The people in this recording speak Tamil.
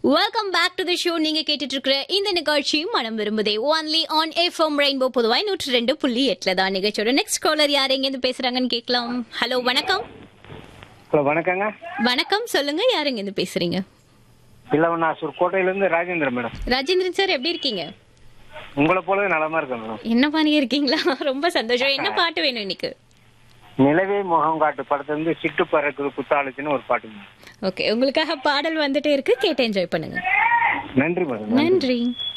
welcome back to the show நீங்க கேட்டுட்டு இருக்கிற இந்த நிகழ்ச்சி மனம் விரும்புதே ஒன்லி ஆன் எஃப்எம் ரெயின்போ பொதுவாய் நூற்றி ரெண்டு புள்ளி எட்டுல தான் நிகழ்ச்சியோட நெக்ஸ்ட் காலர் யார் எங்க இருந்து பேசுறாங்கன்னு கேட்கலாம் ஹலோ வணக்கம் ஹலோ வணக்கங்க வணக்கம் சொல்லுங்க யார் எங்க இருந்து பேசுறீங்க இல்லவனாசூர் கோட்டையிலேருந்து ராஜேந்திரன் மேடம் ராஜேந்திரன் சார் எப்படி இருக்கீங்க உங்களை போலவே நலமா இருக்கேன் மேடம் என்ன பண்ணி இருக்கீங்களா ரொம்ப சந்தோஷம் என்ன பாட்டு வேணும் இன்னைக்கு நிலவே முகம் காட்டு படத்துலேருந்து சிட்டு பறக்குது புத்தாளுச்சுன்னு ஒரு பாட்டு மேடம் ஓகே உங்களுக்காக பாடல் வந்துட்டே இருக்கு கேட்டு என்ஜாய் பண்ணுங்க நன்றி மேடம் நன்றி